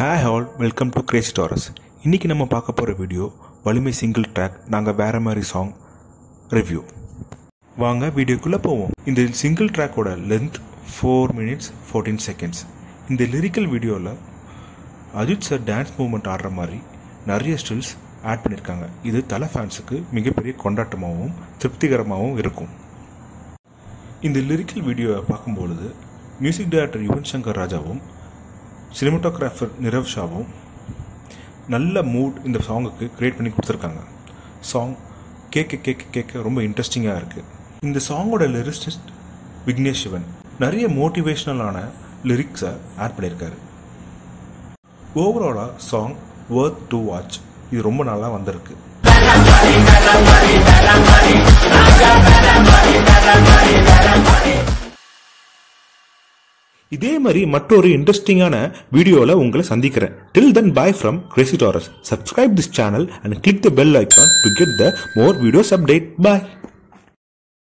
hi all welcome to Crazy Taurus இன்றைக்கி நம்ம பார்க்க போகிற வீடியோ வலிமை சிங்கிள் ட்ராக் நாங்கள் வேறு மாதிரி சாங் ரிவ்யூ வாங்க வீடியோக்குள்ளே போவோம் இந்த சிங்கிள் ட்ராக்கோட length four minutes fourteen seconds இந்த லிரிக்கல் வீடியோவில் அஜித் சார் டான்ஸ் மூவ்மெண்ட் ஆடுற மாதிரி நிறைய ஸ்டில்ஸ் ஆட் பண்ணியிருக்காங்க இது தலை ஃபேன்ஸுக்கு மிகப்பெரிய கொண்டாட்டமாகவும் திருப்திகரமாகவும் இருக்கும் இந்த லிரிக்கல் வீடியோவை பார்க்கும்பொழுது மியூசிக் டைரக்டர் யுவன் சங்கர் ராஜாவும் சினிமாட்டோகிராஃபர் நிரவ் ஷாவும் நல்ல மூட் இந்த சாங்குக்கு க்ரியேட் பண்ணி கொடுத்துருக்காங்க சாங் கேட்க கேட்க கேட்க ரொம்ப இன்ட்ரெஸ்டிங்காக இருக்குது இந்த சாங்கோட லிரிஸ்டிஸ்ட் விக்னேஷ் சிவன் நிறைய மோட்டிவேஷ்னலான லிரிக்ஸை ஆட் பண்ணியிருக்காரு ஓவராலாக சாங் ஒர்த் டு வாட்ச் இது ரொம்ப நல்லா வந்திருக்கு இதே மாதிரி மற்றொரு இன்ட்ரெஸ்டிங்கான வீடியோவில் உங்களை சந்திக்கிறேன் till then bye from Crazy Taurus subscribe this channel and click the bell icon to get the more videos update bye